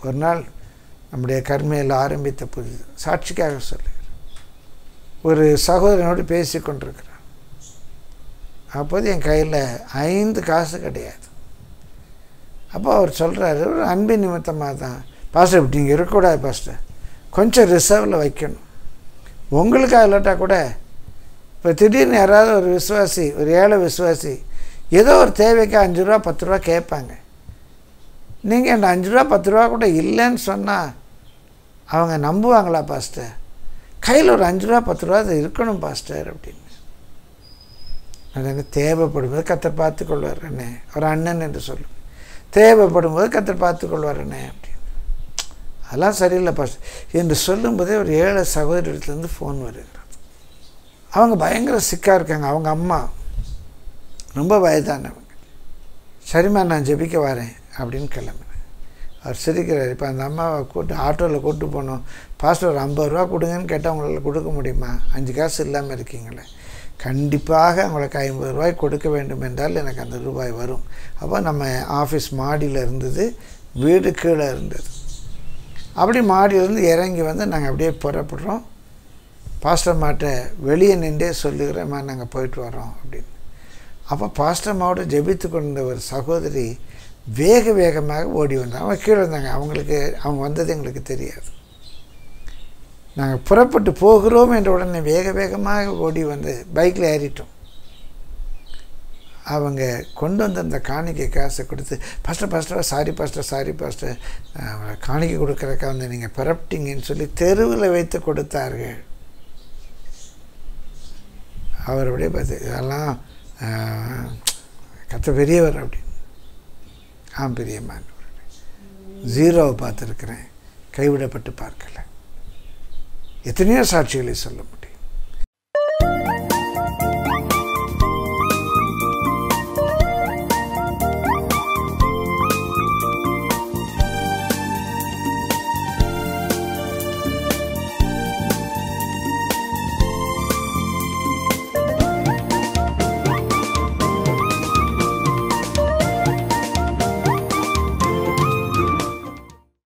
ஒரு நாள் நம்முடைய கர்மையில் ஆரம்பித்த புதிது சாட்சிக்காக சொல்லுகிறேன் ஒரு சகோதரனோடு பேசி கொண்டிருக்கிறான் அப்போது என் கையில் ஐந்து காசு கிடையாது அப்போ அவர் சொல்கிறாரு ஒரு அன்பின் நிமித்தமாக தான் பாஸ்டர் இப்படி நீங்கள் இருக்கக்கூடாது பாஸ்டர் கொஞ்சம் ரிசர்வில் வைக்கணும் உங்களுக்காக இல்லாட்டா கூட இப்போ திடீர்னு யாராவது ஒரு விசுவாசி ஒரு ஏழை விசுவாசி ஏதோ ஒரு தேவைக்கு அஞ்சு ரூபா பத்து ரூபா கேட்பாங்க நீங்கள் அந்த அஞ்சு ரூபா பத்து ரூபா கூட இல்லைன்னு சொன்னால் அவங்க நம்புவாங்களா பாஸ்டர் கையில் ஒரு அஞ்சு ரூபா பத்து ரூபா அது இருக்கணும் பாஸ்டர் அப்படின்னு அது எனக்கு தேவைப்படும்போது கத்தர் பார்த்து கொள்வார் என்ன ஒரு அண்ணன் என்று சொல்லுவேன் தேவைப்படும்போது கத்தர் பார்த்து கொள்வார் என்ன அப்படின்னு அதெல்லாம் சரியில்லை பாஸ்டர் என்று சொல்லும்போதே ஒரு ஏழை சகோதரத்துலேருந்து ஃபோன் வருகிறது அவங்க பயங்கர சிக்காக இருக்காங்க அவங்க அம்மா ரொம்ப வயதானவங்க சரிம்மா நான் ஜெபிக்க வரேன் அப்படின்னு கிளம்பினேன் அவர் சிரிக்கிறார் இப்போ அந்த அம்மாவை கூட்டு ஆட்டோவில் கூட்டு போனோம் பாஸ்டர் ஒரு ஐம்பது ரூபா கொடுங்கன்னு கேட்டால் உங்களால் கொடுக்க முடியுமா அஞ்சு காசு இல்லாமல் இருக்கீங்களே கண்டிப்பாக உங்களுக்கு ஐம்பது ரூபாய் கொடுக்க வேண்டும் என்றால் எனக்கு அந்த ரூபாய் வரும் அப்போ நம்ம ஆஃபீஸ் மாடியில் இருந்தது வீடு கீழே இருந்தது அப்படி மாடியிலேருந்து இறங்கி வந்து நாங்கள் அப்படியே புறப்படுறோம் பாஸ்டர் மாட்ட வெளியே நின்றே சொல்லுகிறேம்மா நாங்கள் போயிட்டு வரோம் அப்படின்னு அப்போ பாஸ்டர் மாவோட ஜெபித்து கொண்ட ஒரு சகோதரி வேக வேகமாக ஓடி வந்தாங்க அவங்க கீழே வந்தாங்க அவங்களுக்கு அவங்க வந்தது எங்களுக்கு தெரியாது நாங்கள் புறப்பட்டு போகிறோம் என்ற உடனே வேக வேகமாக ஓடி வந்து பைக்கில் ஏறிட்டோம் அவங்க கொண்டு வந்திருந்த காணிக்கை காசை கொடுத்து pastor pastor sorry pastor sorry pastor காணிக்கை கொடுக்குறக்கா வந்து நீங்கள் பரப்பிட்டீங்கன்னு சொல்லி தெருவில் வைத்து கொடுத்தார்கள் அவர் அப்படியே பார்த்து இதெல்லாம் கத்த பெரியவர் அப்படின்னு ஆ பெரியம்மான் ஜீரோவை பார்த்துருக்குறேன் கைவிடப்பட்டு பார்க்கல எத்தனையோ சாட்சிகளை சொல்ல முடியும்